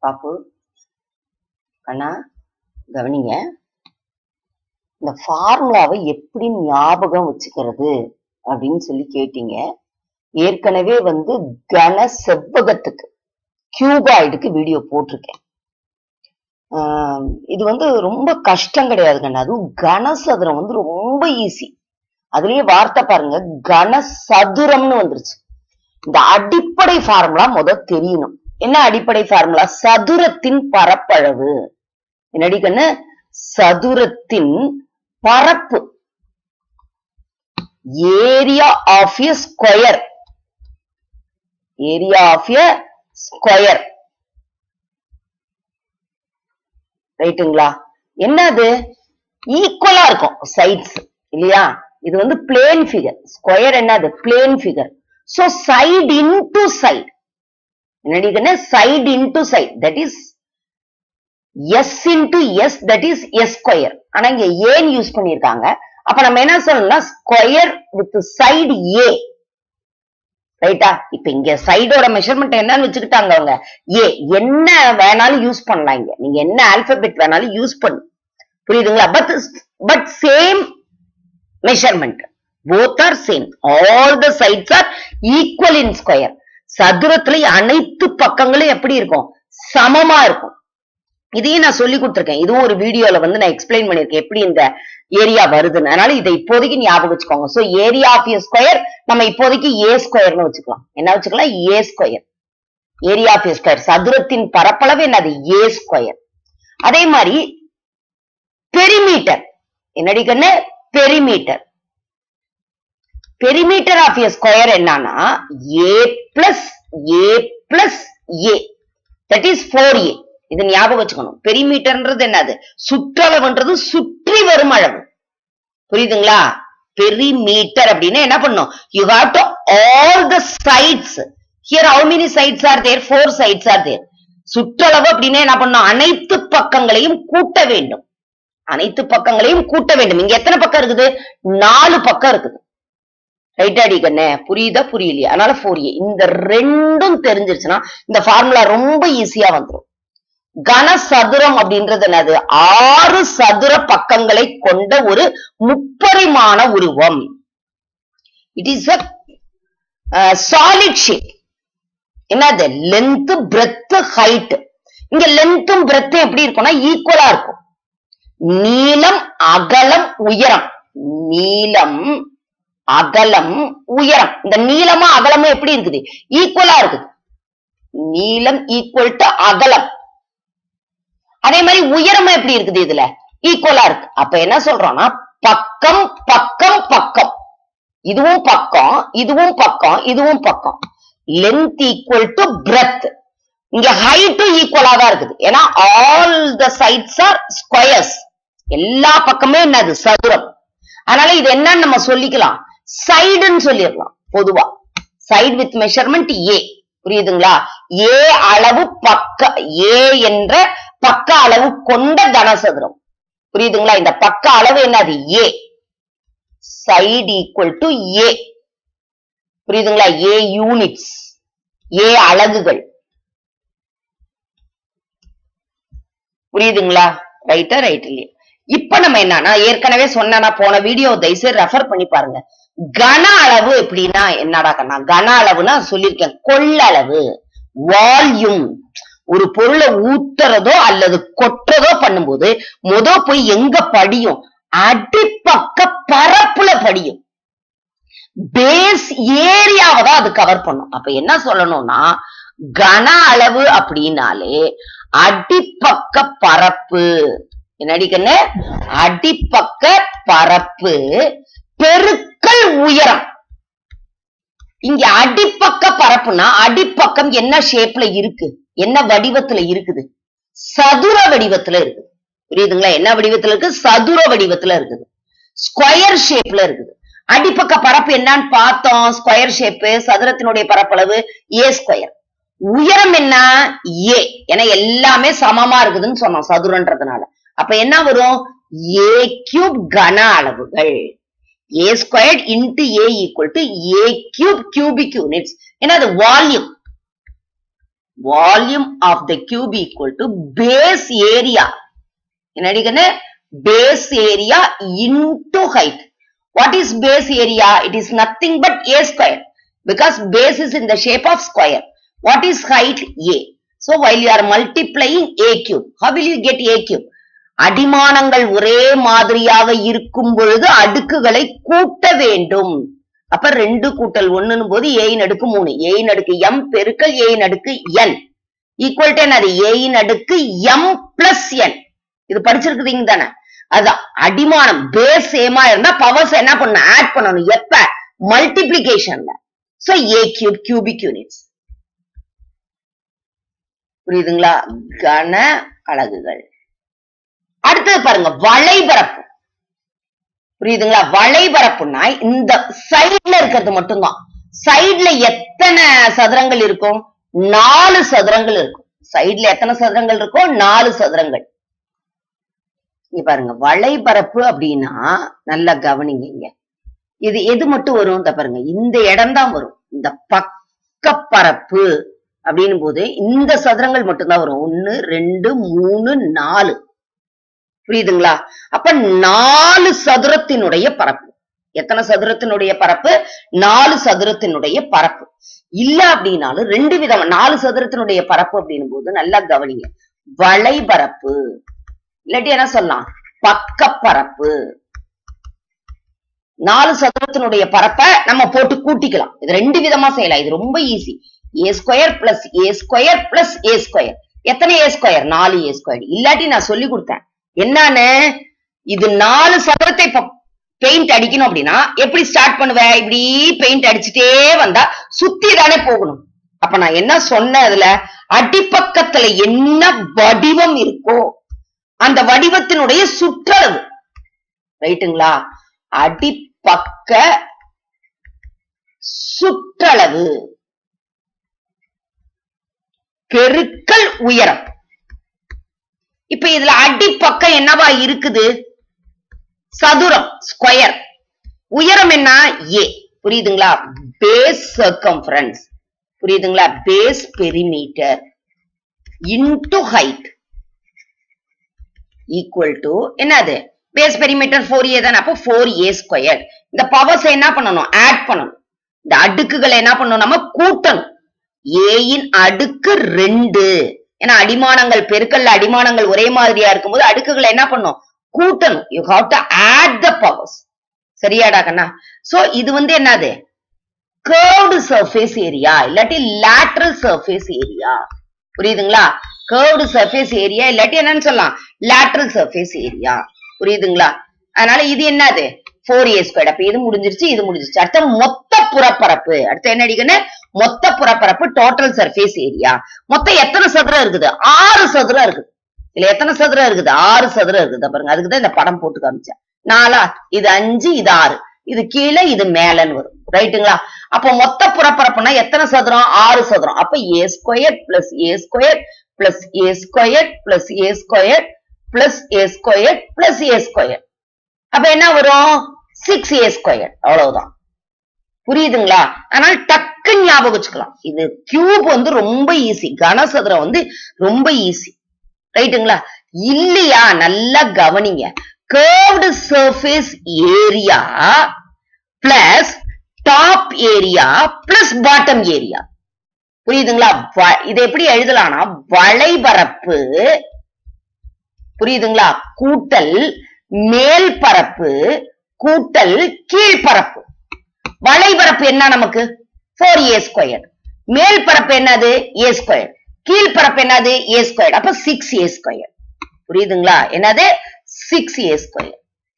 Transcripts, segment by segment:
பாப்பு கண்ணா கவனிங்க இந்த ஃபார்முலாவை எப்படி ஞாபகம் வச்சுக்கிறது அப்படின்னு சொல்லி கேட்டீங்க ஏற்கனவே வந்து கன செவ்வகத்துக்கு கியூபாய்டுக்கு வீடியோ போட்டிருக்கேன் ஆஹ் இது வந்து ரொம்ப கஷ்டம் கிடையாது கண்ணா அதுவும் கனசதுரம் வந்து ரொம்ப ஈஸி அதுலயே வார்த்தை பாருங்க கனசதுரம்னு வந்துருச்சு இந்த அடிப்படை ஃபார்முலா முத தெரியணும் என்ன அடிப்படை ஃபார்முலா சதுரத்தின் பரப்பளவு என்னடி கண்ணு சதுரத்தின் பரப்பு area of a square area of a square ரைட்டுங்களா என்னது ஈக்குவலா இருக்கும் சைட்ஸ் இல்லையா இது வந்து பிளேன் ஃபிகர் ஸ்கொயர் என்னது plane figure so side into side என்னடி side into side that is S into S that is S square ஆனா இங்க ஏன் யூஸ் பண்ணிருக்காங்க அப்ப நம்ம என்ன சொல்லணும்னா ஸ்கொயர் வித் சைடு ஏ ரைட்டா இப்ப இங்க சைடோட மெஷர்மெண்ட் என்னன்னு வச்சுக்கிட்டாங்க அவங்க ஏ என்ன வேணாலும் யூஸ் பண்ணலாம் இங்க நீங்க என்ன ஆல்பபெட் வேணாலும் யூஸ் பண்ணு புரியுதுங்களா but but same measurement both are same all the sides are equal in square சதுரத்துல அனைத்து பக்கங்களும் எப்படி இருக்கும் சமமா இருக்கும் இதையும் நான் சொல்லி கொடுத்துருக்கேன் இதுவும் ஒரு வீடியோல வந்து நான் எக்ஸ்பிளைன் பண்ணிருக்கேன் எப்படி இந்த ஏரியா வருதுன்னு அதனால இதை இப்போதைக்கு ஞாபகம் வச்சுக்கோங்க so area of a square நம்ம இப்போதைக்கு ஏ ஸ்கொயர்னு வச்சுக்கலாம் என்ன வச்சுக்கலாம் A square area of a square சதுரத்தின் பரப்பளவு என்னது ஏ ஸ்கொயர் அதே மாதிரி பெரிமீட்டர் என்னடி கண்ணு perimeter perimeter of a square என்னன்னா A plus A plus A that is four A இது ஞாபகம் வச்சுக்கணும் பெரிமீட்டர்ன்றது என்னது சுற்றளவுன்றது சுற்றி வரும் அளவு புரியுதுங்களா பெரிமீட்டர் அப்படின்னு என்ன பண்ணும் you have to all the sides here how many sides are there four sides are there சுற்றளவு அப்படின்னு என்ன பண்ணும் அனைத்து பக்கங்களையும் கூட்ட வேண்டும் அனைத்து பக்கங்களையும் கூட்ட வேண்டும் இங்க எத்தனை பக்கம் இருக்குது நாலு பக்கம் இருக்குது ரைட் அடி கண்ணே புரியுதா புரியலையா அதனால ஃபோர் ஏ இந்த ரெண்டும் தெரிஞ்சிருச்சுன்னா இந்த ஃபார்முலா ரொம்ப ஈஸியா வந்துடும் கனசதுரம் அப்படின்றது என்னது ஆறு சதுர பக்கங்களை கொண்ட ஒரு முப்பரிமாண உருவம் it is a solid shape என்னது லென்த் பிரெத் ஹைட் இங்க லென்த்தும் பிரெத் எப்படி இருக்கும்னா ஈக்குவலா இருக்கும் நீளம் அகலம் உயரம் நீளம் அகலம் உயரம் இந்த நீளமும் அகலமும் எப்படி இருக்குது ஈக்குவலா இருக்குது நீளம் ஈக்குவல் டு அகலம் அதே மாதிரி உயரமும் எப்படி இருக்குது இதுல ஈக்குவலா இருக்கு அப்ப என்ன சொல்றோம்னா பக்கம் பக்கம் பக்கம் இதுவும் பக்கம் இதுவும் பக்கம் இதுவும் பக்கம் லென்த் ஈக்குவல் டு பிரெத் இங்க ஹைட்டும் ஈக்குவலா தான் இருக்குது ஏன்னா all the sides are squares எல்லா பக்கமே என்னது சதுரம் அதனால இது என்னன்னு நம்ம சொல்லிக்கலாம் சைடுன்னு சொல்லிடலாம் பொதுவா சைடு வித் மெஷர்மெண்ட் ஏ புரியுதுங்களா ஏ அளவு பக்க ஏ என்ற பக்க அளவு கொண்ட கனசதுரம் புரியுதுங்களா இந்த பக்க அளவு என்னது a side equal to a புரியுதுங்களா ஏ யூனிட்ஸ் ஏ அலகுகள் புரியுதுங்களா ரைட்டா ரைட் இல்லையா இப்ப நம்ம என்னன்னா ஏற்கனவே சொன்னா போன வீடியோ தயவுசெய்து ரெஃபர் பண்ணி பாருங்க கன அளவு எப்படின்னா என்னடா கண்ணா கன அளவுன்னா சொல்லியிருக்கேன் கொள்ளளவு வால்யூம் ஒரு பொருளை ஊத்துறதோ அல்லது கொட்டுறதோ பண்ணும்போது முத போய் எங்க படியும் அடிப்பக்க பரப்புல படியும் பேஸ் ஏரியாவை தான் அது கவர் பண்ணும் அப்ப என்ன சொல்லணும்னா கன அளவு அப்படின்னாலே அடிப்பக்க பரப்பு என்னடிக்கன்னு அடிப்பக்க பரப்பு பெருக்கல் உயரம் இங்க அடிப்பக்க பரப்புனா அடிப்பக்கம் என்ன ஷேப்ல இருக்கு என்ன வடிவத்துல இருக்குது சதுர வடிவத்துல இருக்குது புரியுதுங்களா என்ன வடிவத்துல இருக்கு சதுர வடிவத்துல இருக்குது ஸ்கொயர் ஷேப்ல இருக்குது அடிப்பக்க பரப்பு என்னன்னு பார்த்தோம் ஸ்கொயர் ஷேப்பு சதுரத்தினுடைய பரப்பளவு ஏ ஸ்கொயர் உயரம் என்ன ஏ ஏன்னா எல்லாமே சமமா இருக்குதுன்னு சொன்னோம் சதுரன்றதுனால அப்ப என்ன வரும் ஏ கியூப் கன அளவுகள் a squared into a equal to a cube cubic units ஏன்னா அது volume volume of the cube equal to base area என்னடி கண்ணு base area into height what is base area it is nothing but a square because base is in the shape of square what is height a so while you are multiplying a cube how will you get a cube அடிமானங்கள் ஒரே மாதிரியாக இருக்கும் பொழுது அடுக்குகளை கூட்ட வேண்டும் அப்ப ரெண்டு கூட்டல் ஒண்ணுன்னு போது ஏயின் அடுக்கு மூணு ஏயின் அடுக்கு எம் பெருக்கல் ஏயின் அடுக்கு என் ஈக்குவல் டு என்னது ஏயின் அடுக்கு எம் பிளஸ் என் இது படிச்சிருக்குதீங்க தானே அதான் அடிமானம் பேஸ் சேமா இருந்தா பவர்ஸ் என்ன பண்ணணும் ஆட் பண்ணணும் எப்ப மல்டிபிளிகேஷன்ல so a cube cubic units புரியுதுங்களா கன அலகுகள் அடுத்தது பாருங்க வளைபரப்பு புரியுதுங்களா வளைபரப்புனா இந்த சைடுல இருக்கிறது மட்டும்தான் சைடுல எத்தனை சதுரங்கள் இருக்கும் நாலு சதுரங்கள் இருக்கும் சைடுல எத்தனை சதுரங்கள் இருக்கும் நாலு சதுரங்கள் இங்க பாருங்க வளைபரப்பு அப்படின்னா நல்லா கவனிங்க இங்க இது எது மட்டும் வரும் இந்த பாருங்க இந்த இடம் தான் வரும் இந்த பக்கப்பரப்பு அப்படின்னும் போது இந்த சதுரங்கள் மட்டும்தான் வரும் ஒன்னு ரெண்டு மூணு நாலு புரியுதுங்களா அப்ப நாலு சதுரத்தினுடைய பரப்பு எத்தனை சதுரத்தினுடைய பரப்பு நாலு சதுரத்தினுடைய பரப்பு இல்ல அப்படின்னாலும் ரெண்டு விதம் நாலு சதுரத்தினுடைய பரப்பு அப்படின்னும் போது நல்லா கவனிங்க வளைபரப்பு இல்லாட்டி என்ன சொல்லலாம் பக்கப்பரப்பு நாலு சதுரத்தினுடைய பரப்பை நம்ம போட்டு கூட்டிக்கலாம் இது ரெண்டு விதமா செய்யலாம் இது ரொம்ப easy a square plus a square plus a square எத்தனை ஏ ஸ்கொயர் நாலு ஏ ஸ்கொயர் இல்லாட்டி நான் சொல்லி கொடுத்தேன் என்னன்னு இது நாலு சதுரத்தை பெயிண்ட் அடிக்கணும் அப்படின்னா எப்படி ஸ்டார்ட் பண்ணுவேன் இப்படி பெயிண்ட் அடிச்சுட்டே வந்தா சுத்தி தானே போகணும் அப்ப நான் என்ன சொன்னேன் அதுல அடிப்பக்கத்துல என்ன வடிவம் இருக்கோ அந்த வடிவத்தினுடைய சுற்றளவு ரைட்டுங்களா அடிப்பக்க சுற்றளவு பெருக்கல் உயரம் இப்ப இதுல அடிப்பக்கம் என்னவா இருக்குது சதுரம் ஸ்கொயர் உயரம் என்ன ஏ புரியுதுங்களா பேஸ் சர்க்கம்ஃபரன்ஸ் புரியுதுங்களா base perimeter into height equal to என்னது பேஸ் பெரிமீட்டர் ஃபோர் ஏ தானே அப்போ ஃபோர் ஏ ஸ்கொயர் இந்த பவர்ஸ் என்ன பண்ணணும் ஆட் பண்ணணும் இந்த அடுக்குகளை என்ன பண்ணணும் நம்ம கூட்டணும் ஏயின் அடுக்கு ரெண்டு ஏன்னா அடிமானங்கள் பெருக்கல்ல அடிமானங்கள் ஒரே மாதிரியா இருக்கும்போது அடுக்குகளை என்ன பண்ணும் கூட்டணும் you have to add the powers சரியாடா கண்ணா சோ இது வந்து என்னது கேர்வ்டு சர்ஃபேஸ் ஏரியா இல்லாட்டி லேட்ரல் சர்ஃபேஸ் ஏரியா புரியுதுங்களா கேர்வ்டு சர்ஃபேஸ் ஏரியா இல்லாட்டி என்னன்னு சொல்லலாம் லேட்ரல் சர்ஃபேஸ் ஏரியா புரியுதுங்களா அதனால இது என்னது ஃபோர் ஏ ஸ்கொயர் அப்ப இது முடிஞ்சிருச்சு இது முடிஞ்சிருச்சு அடுத்த மொத்த புறப்பரப்பு அடுத்து என்ன அடிக்கணும் மொத்த புறப்பரப்பு டோட்டல் சர்ஃபேஸ் ஏரியா மொத்தம் எத்தனை சதுரம் இருக்குது ஆறு சதுரம் இருக்குது இதுல எத்தனை சதுரம் இருக்குது ஆறு சதுரம் இருக்குது பாருங்க அதுக்கு தான் இந்த படம் போட்டு காமிச்சேன் நாலா இது அஞ்சு இது ஆறு இது கீழே இது மேலன்னு வரும் ரைட்டுங்களா அப்ப மொத்த புறப்பரப்புனா எத்தனை சதுரம் ஆறு சதுரம் அப்ப a square plus a square plus a square plus a square plus a square plus a square அப்ப என்ன வரும் சிக்ஸ் ஏ ஸ்கொயர் அவ்வளவுதான் புரியுதுங்களா அதனால டக்கு ஞாபகம் வச்சுக்கலாம் இது கியூப் வந்து ரொம்ப ஈஸி கனசதுரம் வந்து ரொம்ப ஈஸி ரைட்டுங்களா இல்லையா நல்லா கவனிங்க curved surface area plus top area plus bottom area புரியுதுங்களா வ- இது எப்படி எழுதலாம்னா வளைபரப்பு புரியுதுங்களா கூட்டல் மேல் பரப்பு கூட்டல் கீழ்பரப்பு வளைபரப்பு என்ன நமக்கு ஃபோர் ஏ ஸ்கொயர் மேல் பரப்பு என்னது ஏ ஸ்கொயர் கீழ்பரப்பு என்னது ஏ ஸ்கொயர் அப்ப சிக்ஸ் ஏ ஸ்கொயர் புரியுதுங்களா என்னது சிக்ஸ் ஏ ஸ்கொயர்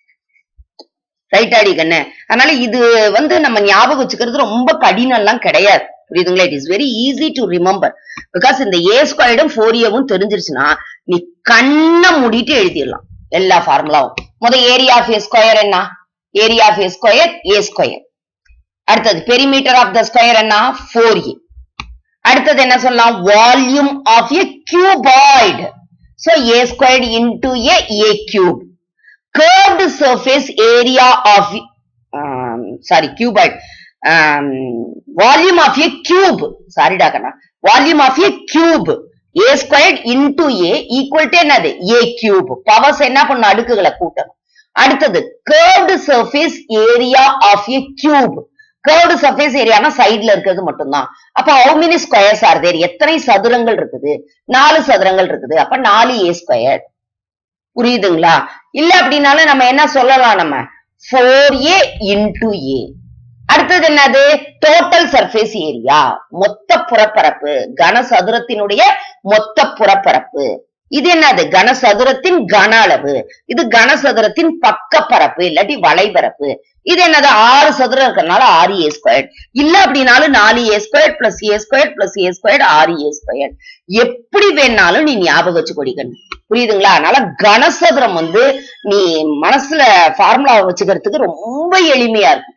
ரைட் அடி கண்ணு அதனால இது வந்து நம்ம ஞாபகம் வச்சுக்கிறது ரொம்ப கடினம்லாம் கிடையாது புரியுதுங்களா it is very easy to remember because இந்த ஏ ஸ்கொயர்டும் ஃபோர் ஏவும் தெரிஞ்சிருச்சுன்னா நீ கண்ணை மூடிட்டு எழுதிடலாம் எல்லா ஃபார்முலாவும் முத ஏரியா ஆஃப் ஏ ஸ்கொயர் என்ன area of a square a square அடுத்தது பெரிமீட்டர் ஆஃப் த ஸ்கொயர் என்ன ஃபோர் ஏ அடுத்தது என்ன சொல்லலாம் volume of a cuboid so a squared into a a cube curved surface area of um, sorry cuboid um, volume of a cube sorry டா கண்ணா volume of a cube a squared into a equal to என்னது a cube powers என்ன பண்ணும் அடுக்குகளை கூட்டணும் அடுத்தது curved surface area of a cube curved surface ஏரியானா சைடுல இருக்கிறது மட்டும்தான் அப்ப how many squares are there எத்தனை சதுரங்கள் இருக்குது நாலு சதுரங்கள் இருக்குது அப்ப நாலு ஏ ஸ்கொயர் புரியுதுங்களா இல்ல அப்படின்னாலும் நம்ம என்ன சொல்லலாம் நம்ம ஃபோர் ஏ இன்டு ஏ அடுத்தது என்னது டோட்டல் சர்ஃபேஸ் ஏரியா மொத்த புறப்பரப்பு கனசதுரத்தினுடைய மொத்த புறப்பரப்பு இது என்னது கனசதுரத்தின் கன அளவு இது கனசதுரத்தின் பக்கப்பரப்பு இல்லாட்டி வளைபரப்பு இது என்னது ஆறு சதுரம் இருக்கிறதுனால ஆறு ஏ ஸ்கொயர் இல்ல அப்படின்னாலும் நாலு a square plus a square plus a square ஆறு ஏ ஸ்கொயர் எப்படி வேணாலும் நீ ஞாபகம் வச்சு கொடிக்கணும் புரியுதுங்களா அதனால கனசதுரம் வந்து நீ மனசுல ஃபார்முலா வச்சுக்கிறதுக்கு ரொம்ப எளிமையா இருக்கும்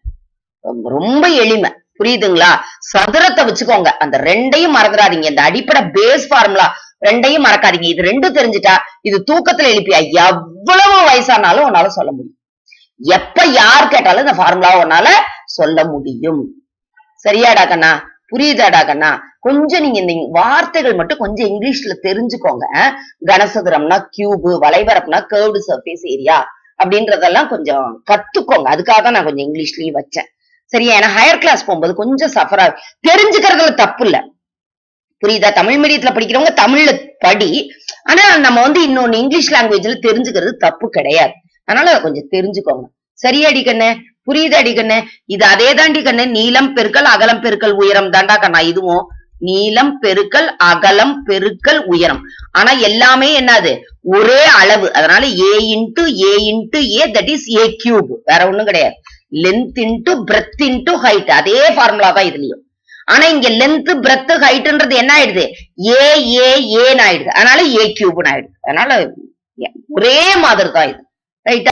ரொம்ப எளிமை புரியுதுங்களா சதுரத்தை வச்சுக்கோங்க அந்த ரெண்டையும் மறந்துடாதீங்க இந்த அடிப்படை பேஸ் ஃபார்முலா ரெண்டையும் மறக்காதீங்க இது ரெண்டும் தெரிஞ்சுட்டா இது தூக்கத்துல எழுப்பியா எவ்வளவு வயசானாலும் உன்னால சொல்ல முடியும் எப்ப யார் கேட்டாலும் இந்த ஃபார்முலா உன்னால சொல்ல முடியும் சரியாடா கண்ணா புரியுதாடா கண்ணா கொஞ்சம் நீங்க இந்த வார்த்தைகள் மட்டும் கொஞ்சம் இங்கிலீஷ்ல தெரிஞ்சுக்கோங்க கனசதுரம்னா கியூபு வளைவரப்புனா கேர்வ்டு சர்ஃபேஸ் ஏரியா அப்படின்றதெல்லாம் கொஞ்சம் கத்துக்கோங்க அதுக்காக தான் நான் கொஞ்சம் இங்கிலீஷ்லயும் வச்சேன் சரியா ஏன்னா ஹையர் கிளாஸ் போகும்போது கொஞ்சம் சஃபரா தெரிஞ்சுக்கிறதுல தப்பு இல்ல புரியுதா தமிழ் மீடியத்துல படிக்கிறவங்க தமிழ்ல படி ஆனா நம்ம வந்து இன்னொன்னு இங்கிலீஷ் லாங்குவேஜ்ல தெரிஞ்சுக்கிறது தப்பு கிடையாது அதனால அதை கொஞ்சம் தெரிஞ்சுக்கோங்க சரியாடி கண்ணு புரியுதாடி கண்ணு இது அதே தாண்டி கண்ணு நீளம் பெருக்கல் அகலம் பெருக்கல் உயரம் தாண்டா கண்ணா இதுவும் நீளம் பெருக்கல் அகலம் பெருக்கல் உயரம் ஆனா எல்லாமே என்னது ஒரே அளவு அதனால a into a into a that is a cube வேற ஒண்ணும் கிடையாது length into breadth into height அதே ஃபார்முலா தான் இதுலயும் ஆனா இங்க லென்த் பிரெத் ஹைட்ன்றது என்ன ஆயிடுது ஏ ஏ ஏன்னு ஆயிடுது அதனால ஏ கியூப்னு ஆயிடுது அதனால ஒரே மாதிரி தான் இது ரைட்டா